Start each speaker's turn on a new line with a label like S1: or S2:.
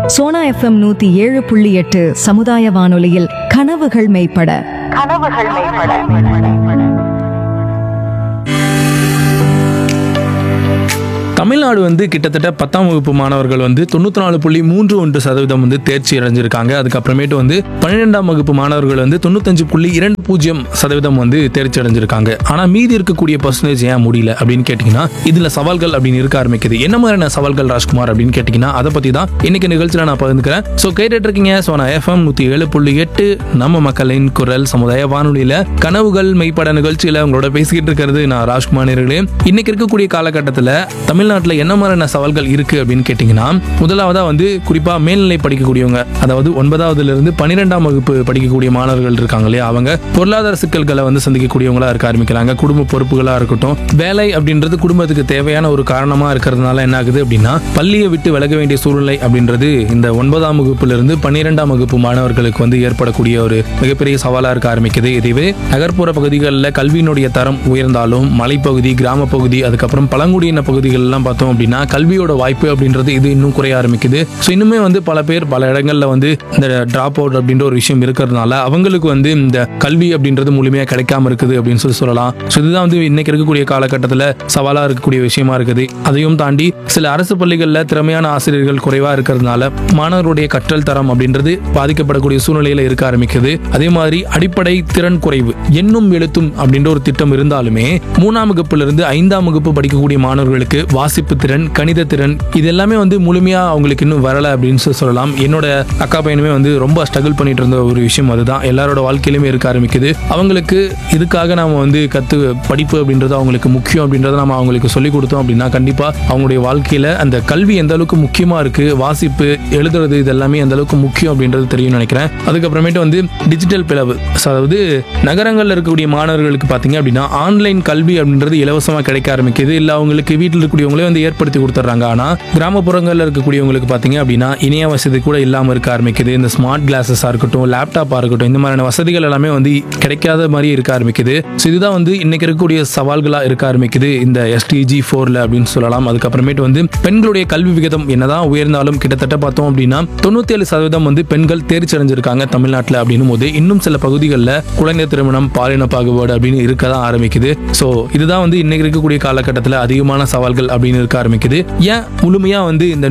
S1: Sona FM நூத்தி ஏழு புள்ளி எட்டு சமுதாய வானொலியில் கனவுகள் மெய்ப்பட
S2: கனவுகள் மேம்பட
S3: தமிழ்நாடு வந்து கிட்டத்தட்ட பத்தாம் வகுப்பு மாணவர்கள் வந்து தொண்ணூற்றி நாலு புள்ளி மூன்று ஒன்று சதவீதம் வந்து தேர்ச்சி அடைஞ்சிருக்காங்க அதுக்கப்புறமேட்டு வந்து பன்னிரெண்டாம் வகுப்பு மாணவர்கள் வந்து தொண்ணூத்தஞ்சு புள்ளி இரண்டு பூஜ்ஜியம் சதவீதம் வந்து தேர்ச்சி அடைஞ்சிருக்காங்க ஆனால் மீதி இருக்கக்கூடிய பர்சன்டேஜ் ஏன் முடியல அப்படின்னு கேட்டிங்கன்னா இதில் சவால்கள் அப்படின்னு இருக்க ஆரம்பிக்குது என்ன மாதிரியான சவால்கள் ராஜ்குமார் அப்படின்னு கேட்டிங்கன்னா அதை பற்றி தான் இன்னைக்கு நிகழ்ச்சியில் நான் பகிர்ந்துக்கிறேன் ஸோ கேட்டுட்டு இருக்கீங்க ஸோ நான் எஃப்எம் நூற்றி ஏழு புள்ளி எட்டு நம்ம மக்களின் குரல் சமுதாய வானொலியில் கனவுகள் மெய்ப்பட நிகழ்ச்சியில் உங்களோட பேசிக்கிட்டு இருக்கிறது நான் ராஜ்குமார் நேர்களே இன்னைக்கு இருக்கக்கூடிய காலகட்டத்தில் தமிழ்நாட்டில் என்ன மாதிரியான சவால்கள் இருக்கு அப்படின்னு கேட்டிங்கன்னா முதலாவதா வந்து குறிப்பாக மேல்நிலை படிக்கக்கூடியவங்க அதாவது ஒன்பதாவதுல இருந்து பன்னிரெண்டாம் வகுப்பு படிக்கக்கூடிய மாணவர்கள் இருக்காங்க இல்லையா அவங்க பொருளாதார சிக்கல்களை வந்து சந்திக்கக்கூடியவங்களா இருக்க ஆரம்பிக்கிறாங்க குடும்ப பொறுப்புகளா இருக்கட்டும் வேலை அப்படின்றது குடும்பத்துக்கு தேவையான ஒரு காரணமா இருக்கிறதுனால என்ன ஆகுது அப்படின்னா பள்ளியை விட்டு விலக வேண்டிய சூழ்நிலை அப்படின்றது இந்த ஒன்பதாம் வகுப்புல இருந்து பன்னிரெண்டாம் வகுப்பு மாணவர்களுக்கு வந்து ஏற்படக்கூடிய ஒரு மிகப்பெரிய சவாலா இருக்க ஆரம்பிக்குது இதுவே நகர்ப்புற பகுதிகளில் கல்வியினுடைய தரம் உயர்ந்தாலும் மலைப்பகுதி கிராம பகுதி அதுக்கப்புறம் பழங்குடியின பகுதிகள் எல்லாம் பார்த்தோம் அப்படின்னா கல்வியோட வாய்ப்பு அப்படின்றது இது இன்னும் குறைய ஆரம்பிக்குது ஸோ இன்னுமே வந்து பல பேர் பல இடங்கள்ல வந்து இந்த டிராப் அவுட் அப்படின்ற ஒரு விஷயம் இருக்கிறதுனால அவங்களுக்கு வந்து இந்த கல்வி அப்படின்றது முழுமையாக கிடைக்காம இருக்குது அப்படின்னு சொல்லி சொல்லலாம் ஸோ இதுதான் வந்து இன்னைக்கு இருக்கக்கூடிய காலகட்டத்தில் சவாலாக இருக்கக்கூடிய விஷயமா இருக்குது அதையும் தாண்டி சில அரசு பள்ளிகளில் திறமையான ஆசிரியர்கள் குறைவாக இருக்கிறதுனால மாணவருடைய கற்றல் தரம் அப்படின்றது பாதிக்கப்படக்கூடிய சூழ்நிலையில இருக்க ஆரம்பிக்குது அதே மாதிரி அடிப்படை திறன் குறைவு எண்ணும் எழுத்தும் அப்படின்ற ஒரு திட்டம் இருந்தாலுமே மூணாம் வகுப்புல இருந்து ஐந்தாம் வகுப்பு படிக்கக்கூடிய மாணவர்களுக்கு வாசிப்பு திறன் கணித திறன் இது எல்லாமே வந்து முழுமையா அவங்களுக்கு இன்னும் வரல அப்படின்னு சொல்லி சொல்லலாம் என்னோட அக்கா பையனுமே வந்து ரொம்ப ஸ்ட்ரகிள் பண்ணிட்டு இருந்த ஒரு விஷயம் அதுதான் எல்லாரோட வாழ்க்கையிலுமே இருக்க ஆரம்பிக்குது அவங்களுக்கு இதுக்காக நாம வந்து கத்து படிப்பு அப்படின்றது அவங்களுக்கு முக்கியம் அப்படின்றத நம்ம அவங்களுக்கு சொல்லி கொடுத்தோம் அப்படின்னா கண்டிப்பா அவங்களுடைய வாழ்க்கையில அந்த கல்வி எந்த அளவுக்கு முக்கியமா இருக்கு வாசிப்பு எழுதுறது இது எல்லாமே எந்த அளவுக்கு முக்கியம் அப்படின்றது தெரியும்னு நினைக்கிறேன் அதுக்கப்புறமேட்டு வந்து டிஜிட்டல் பிளவு So, அதாவது நகரங்கள்ல இருக்கக்கூடிய மாணவர்களுக்கு பாத்தீங்க அப்படின்னா ஆன்லைன் கல்வி அப்படின்றது இலவசமா கிடைக்க ஆரம்பிக்குது இல்ல அவங்களுக்கு வீட்டில் இருக்கக்கூடியவங்களே வந்து ஏற்படுத்தி கொடுத்துட்றாங்க ஆனா கிராமப்புறங்கள்ல இருக்கக்கூடியவங்களுக்கு பாத்தீங்க அப்படின்னா இணைய வசதி கூட இல்லாம இருக்க ஆரம்பிக்குது இந்த ஸ்மார்ட் கிளாஸஸா இருக்கட்டும் லேப்டாப்பா இருக்கட்டும் இந்த மாதிரியான வசதிகள் எல்லாமே வந்து கிடைக்காத மாதிரி இருக்க ஆரம்பிக்குது ஸோ இதுதான் வந்து இன்னைக்கு இருக்கக்கூடிய சவால்களா இருக்க ஆரம்பிக்குது இந்த எஸ்டிஜி ஃபோர்ல அப்படின்னு சொல்லலாம் அதுக்கப்புறமேட்டு வந்து பெண்களுடைய கல்வி விகிதம் என்னதான் உயர்ந்தாலும் கிட்டத்தட்ட பார்த்தோம் அப்படின்னா தொண்ணூத்தி ஏழு சதவீதம் வந்து பெண்கள் தேர்ச்சி அடைஞ்சிருக்காங்க தமிழ்நாட்டில் அப்படின்னும் போது இன்னும் சில பகுதிகளில் குழந்தை திருமணம் பாலின பாகுபாடு அப்படின்னு இருக்க தான் ஆரம்பிக்குது ஸோ இதுதான் வந்து இன்னைக்கு இருக்கக்கூடிய காலகட்டத்தில் அதிகமான சவால்கள் அப்படின்னு இருக்க ஆரம்பிக்குது ஏன் முழுமையா வந்து இந்த